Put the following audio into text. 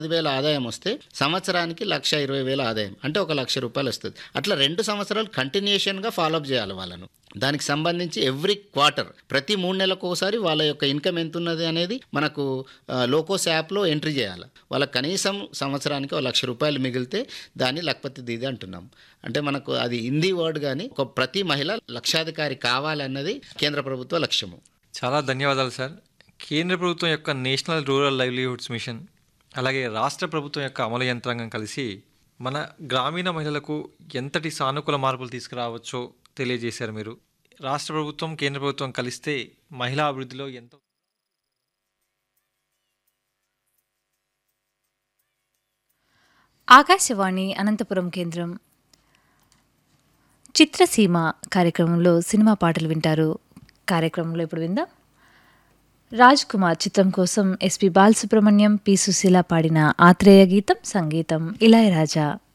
పదివేల ఆదాయం వస్తే సంవత్సరానికి లక్ష ఇరవై వేల ఆదాయం అంటే ఒక లక్ష రూపాయలు వస్తుంది అట్లా రెండు సంవత్సరాలు కంటిన్యూషన్గా ఫాలోఅప్ చేయాలి వాళ్ళను దానికి సంబంధించి ఎవ్రీ క్వార్టర్ ప్రతి మూడు నెలలకు ఒకసారి వాళ్ళ యొక్క ఇన్కమ్ ఎంత ఉన్నది అనేది మనకు ఆ, లోకోస్ యాప్లో ఎంట్రీ చేయాలి వాళ్ళకి కనీసం సంవత్సరానికి ఒక లక్ష రూపాయలు మిగిలితే దాన్ని లక్పతి దీది అంటున్నాం అంటే మనకు అది హిందీ వర్డ్ కానీ ఒక ప్రతి మహిళ లక్షాధికారి కావాలన్నది కేంద్ర ప్రభుత్వ లక్ష్యము చాలా ధన్యవాదాలు సార్ కేంద్ర ప్రభుత్వం యొక్క నేషనల్ రూరల్ లైవ్లీహుడ్స్ మిషన్ అలాగే రాష్ట్ర ప్రభుత్వం యొక్క అమలు యంత్రాంగం కలిసి మన గ్రామీణ మహిళలకు ఎంతటి సానుకూల మార్పులు తీసుకురావచ్చో తెలియజేశారు మీరు రాష్ట్ర ప్రభుత్వం కేంద్ర ప్రభుత్వం కలిస్తే మహిళా అభివృద్ధిలో ఎంతో ఆకాశవాణి అనంతపురం కేంద్రం చిత్రసీమ కార్యక్రమంలో సినిమా పాటలు వింటారు కార్యక్రమంలో ఇప్పుడు విందాం రాజ్ కుమార్ చిత్రం కోసం ఎస్పి బాలసుబ్రహ్మణ్యం పి సుశీల పాడిన ఆత్రేయ గీతం సంగీతం ఇళయరాజా